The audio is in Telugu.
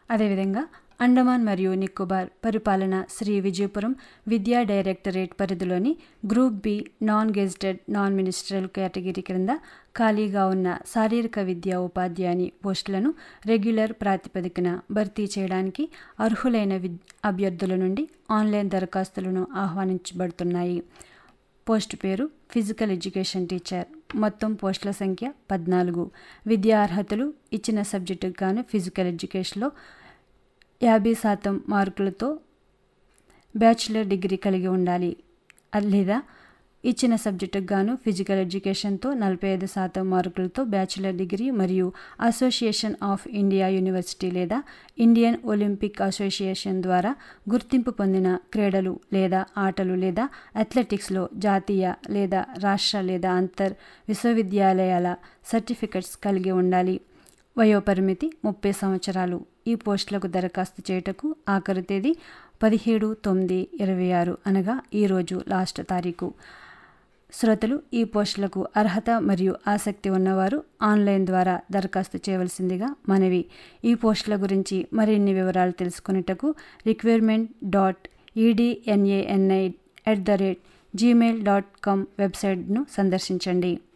అదేవిధంగా అండమాన్ మరియు నికోబార్ పరిపాలన శ్రీ విజయపురం విద్యా డైరెక్టరేట్ పరిధిలోని group B non gazetted non ministerial category క్రింద ఖాళీగా ఉన్న శారీరక విద్యా ఉపాధ్యాయుని పోస్టులను రెగ్యులర్ ప్రాతిపదికన భర్తీ చేయడానికి అర్హులైన విద్ అభ్యర్థుల నుండి ఆన్లైన్ దరఖాస్తులను ఆహ్వానించబడుతున్నాయి పోస్ట్ పేరు ఫిజికల్ ఎడ్యుకేషన్ టీచర్ మొత్తం పోస్టుల సంఖ్య పద్నాలుగు విద్యా అర్హతలు ఇచ్చిన సబ్జెక్టుకు గాను ఫిజికల్ ఎడ్యుకేషన్లో యాభై శాతం మార్కులతో బ్యాచిలర్ డిగ్రీ కలిగి ఉండాలి లేదా ఇచ్చిన సబ్జెక్టుకు గాను ఫిజికల్ ఎడ్యుకేషన్తో నలభై ఐదు శాతం మార్కులతో బ్యాచిలర్ డిగ్రీ మరియు అసోసియేషన్ ఆఫ్ ఇండియా యూనివర్సిటీ లేదా ఇండియన్ ఒలింపిక్ అసోసియేషన్ ద్వారా గుర్తింపు పొందిన క్రీడలు లేదా ఆటలు లేదా అథ్లెటిక్స్లో జాతీయ లేదా రాష్ట్ర లేదా అంతర్ విశ్వవిద్యాలయాల సర్టిఫికెట్స్ కలిగి ఉండాలి వయోపరిమితి ముప్పై సంవత్సరాలు ఈ పోస్టులకు దరఖాస్తు చేయుటకు ఆఖరి తేదీ పదిహేడు తొమ్మిది ఇరవై ఆరు అనగా ఈరోజు లాస్ట్ తారీఖు శ్రోతలు ఈ పోస్టులకు అర్హత మరియు ఆసక్తి ఉన్నవారు ఆన్లైన్ ద్వారా దరఖాస్తు చేయవలసిందిగా మనవి ఈ పోస్టుల గురించి మరిన్ని వివరాలు తెలుసుకునేటకు recruitment dot ednani at the rate Gmail dot com వెబ్సైట్ను సందర్శించండి